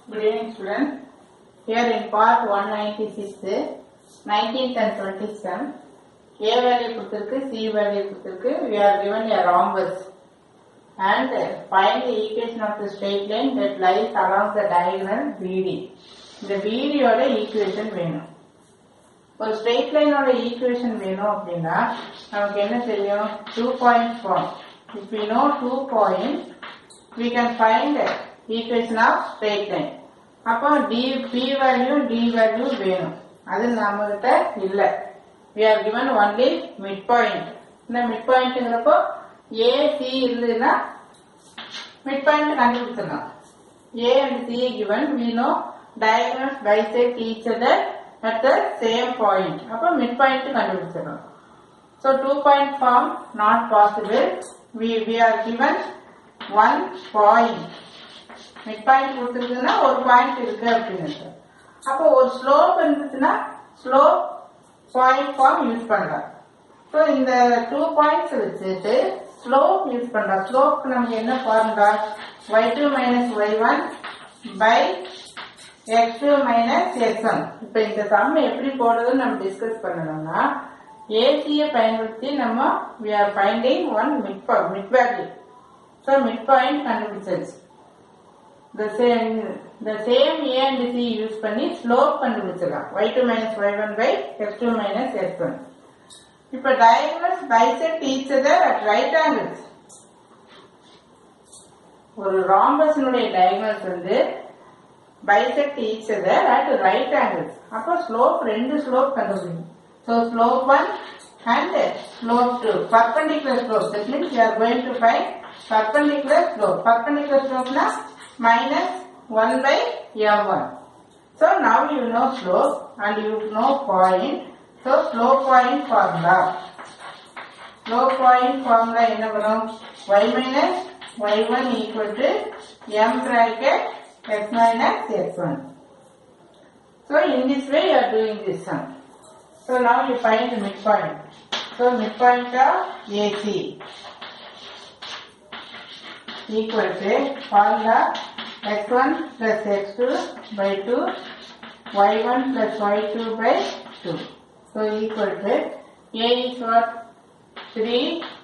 Good evening students. Here in part 196, 19th and 20th sum, A value கொடுத்திருக்கு C value கொடுத்திருக்கு we are given a rhombus and find the equation of the straight line that lies along the diagonal BD. இந்த BD யோட equation வேணும் ஒரு straight லைனோட equation வேணும் அப்படின்னா நமக்கு என்ன தெரியும் two point form if you know two point we can find equation of straight line அப்போ d p value d value வேணும் அது நம்ம கிட்ட இல்ல we are given only midpoint இந்த midpointங்கிறப்போ a c இருந்ததுன்னா midpoint கண்டுபிடிச்சிடலாம் a and c given we know diagonals bisect each other at the same point அப்போ midpoint கண்டுபிடிச்சிடலாம் so two point form not possible we we are given one point mid point கொடுத்துருக்குன்னா ஒரு point இருக்கு அப்படின்னு அர்த்தம். அப்போ ஒரு ஸ்லோப் இருந்துச்சுன்னா ஸ்லோப் பாயிண்ட் ஃபார்ம் யூஸ் பண்ணலாம் ஸோ இந்த டூ பாயிண்ட்ஸ் வச்சுட்டு ஸ்லோப் யூஸ் பண்ணலாம் ஸ்லோப்க்கு நமக்கு என்ன formula y two minus y one by x two minus x one இப்போ இந்த சம் எப்படி போடுறதுன்னு நம்ம டிஸ்கஸ் பண்ணணும்னா ஏசியை பயன்படுத்தி நம்ம we are finding one mid mid value so mid point கண்டுபிடிச்சாச்சு the same the same a and c use பண்ணி ஸ்லோப் கண்டுபிடிச்சிடலாம் y2 minus y1 by x2 minus x1 இப்ப diagonals bisect each other at right angles ஒரு rhombusனுடைய diagonals வந்து bisect each other at right angles அப்ப slope ரெண்டு slope கண்டுபிடிக்கணும் so slope 1 and slope 2 perpendicular slope that means we are going to find perpendicular slope perpendicular slope na minus 1 by m1 so now you know slope and you know point so slope point formula slope point formula என்ன வரும் y minus y1 equal to m bracket x minus x1 so in this way you are doing this sum so now you find the midpoint so midpoint of AC equal to formula x1 plus x2 by 2 y1 plus y2 by 2 so equal to a is what 3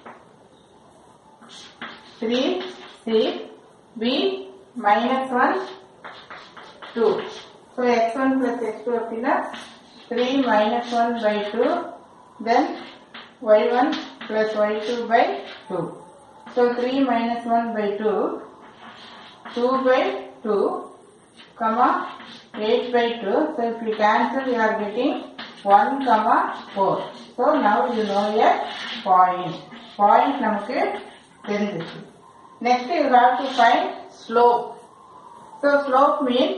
3 6 b minus 1 2 so x1 plus x2 அப்படின்னா 3 minus 1 by 2 then y1 plus y2 by 2 so 3 minus 1 by 2 2 by 2 comma 8 by 2 so if you cancel you are getting 1 comma 4 so now you know a point point நமக்கு தெரிஞ்சிச்சு next you have to find slope so slope means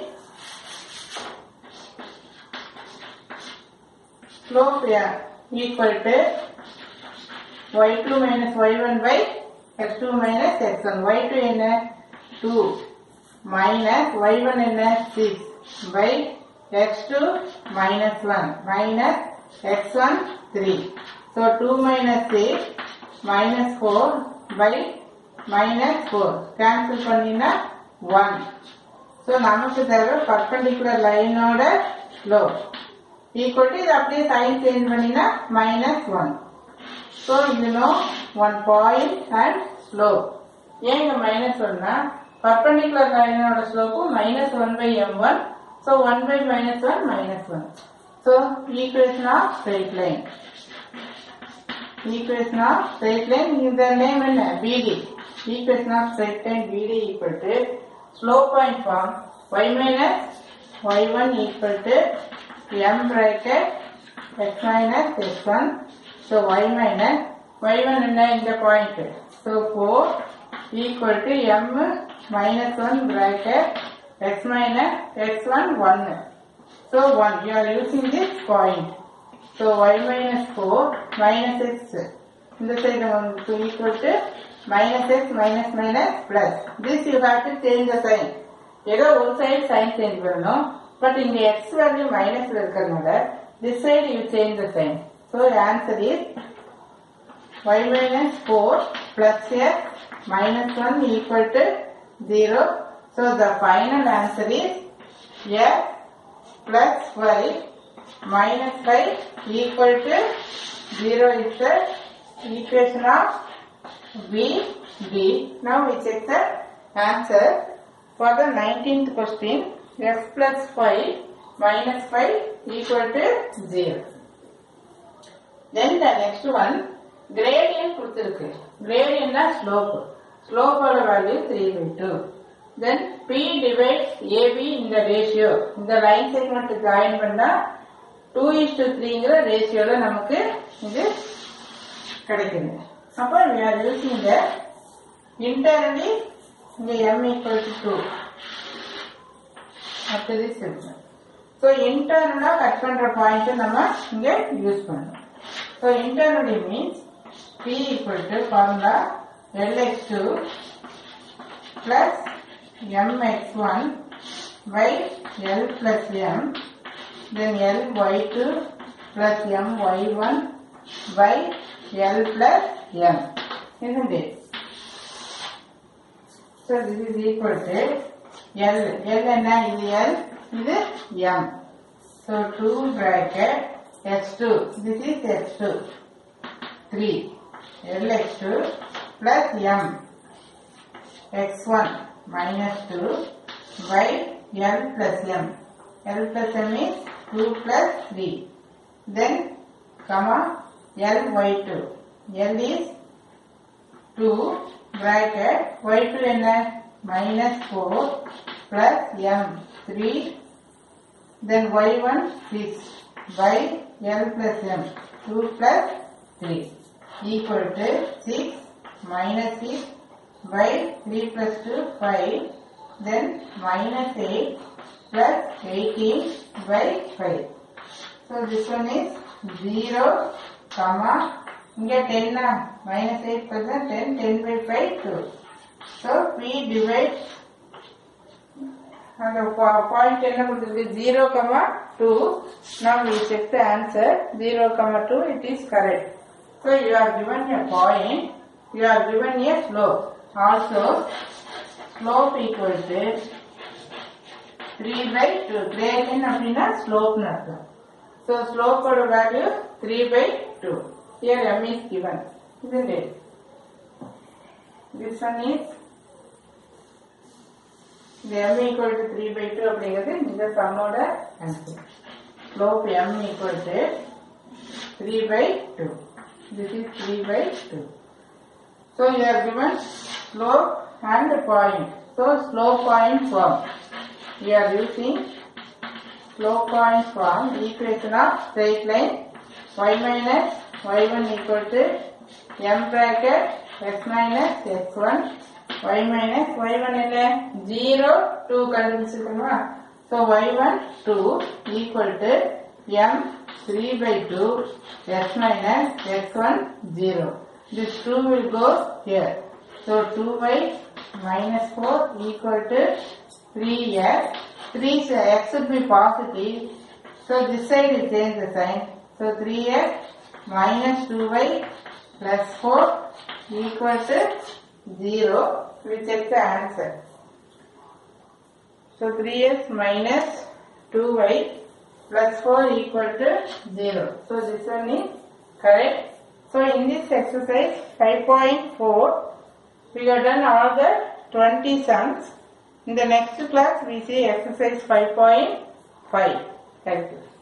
slope yeah, equal to y2 minus y1 by x2 minus x1 y2 என்ன 2 minus y1 என்ன 6 by x2 minus 1 minus x1 3 so 2 minus 6 minus 4 by minus 4 cancel பண்ணினா 1 so நமக்கு தேவை perpendicular லைனோட slope equal to இது அப்படியே sign change பண்ணினா minus one so இது no one point and slope ஏன் இங்க மைனஸ் ஒன்னா பர்பண்டிகுலர் லைனோட ஸ்லோப்பும் minus one by M one so one by minus one minus one so equation of straight line equation of straight line இந்த name என்ன BD equation of straight line BD equal to slope point form y minus y one equal to m bracket x minus x1 so y minus y1 என்ன இந்த point so 4 equal to m minus 1 bracket x minus x1 1 so 1 you are using this point so y minus 4 minus x இந்த side வந்து equal to minus x minus minus plus this you have to change the sign ஏதோ ஒரு side sign change பண்ணணும் but இங்க x value மைனஸ்ல இருக்கிறதுனால this side you change the sign so answer is y minus four plus x minus 1 equal to 0. So the final answer is x plus y minus 5 equal to 0 is the equation of B, D. Now we check the answer for the 19th question. x plus 5 minus 5 equal to 0. Then the next one, gradient கொடுத்திருக்கு. Gradient na slope. Slope ஓட value 3 by 2. Then P divides AB in the ratio. இந்த line segment join பண்ணா 2 is to 3ங்கிற ரேஷியோல நமக்கு இது கிடைக்குது அப்போ we are using the internally இங்க m equal to 2 அடுத்தது சிம்பிள் ஸோ இன்டர்னலா கட் பண்ற பாயிண்ட் நம்ம இங்க யூஸ் பண்ணணும் so internally means p equal to formula lx2 plus mx1 by l plus m then ly2 plus my1 by l plus m isn't it so this is equal to l l என்ன இது l இது m so 2 bracket x2 this is x2 3 lx2 plus m x1 minus 2 by l plus m. l plus m is 2 plus 3. Then, comma, l y2. l is 2 bracket y2 என்ன minus 4 plus m 3 then y1 6 by l plus m 2 plus 3 equal to 6 minus 6 by 3 plus 2 5 then minus 8 plus 18 by 5 so this one is 0 comma இங்க 10 ah, minus 8 percent 10 10 by 5 2 so we divide அந்த point என்ன கொடுத்துருக்கு zero comma two now we check the answer zero comma two it is correct so you are given a point you are given a slope also slope equal to 3 by 2 gradient அப்படின்னா slope னு அர்த்தம் so slope ஓட value 3 by 2 here m is given isn't it this one is இந்த m equal to 3 by 2 அப்படிங்கிறது இந்த சம்மோட answer slope m equal to 3 by 2 this is 3 by 2 so you are given slope and point so slope point form we are using slope point form equation of straight line y minus y1 equal to m bracket x minus x1 y minus y1 என்ன 0 2 கண்டுபிடிச்சிருக்கோமா so y1 2 equal to m 3 by 2 x minus x1 0 this 2 will go here so 2y minus 4 equal to 3x 3 is- x should be positive so this side will change the sign so 3x minus 2y plus 4 equal to 0 we check the answer so 3x minus 2y plus 4 equal to 0. So this one is correct. So in this exercise 5.4 we have done all the 20 sums. In the next class we see exercise 5.5. Thank you.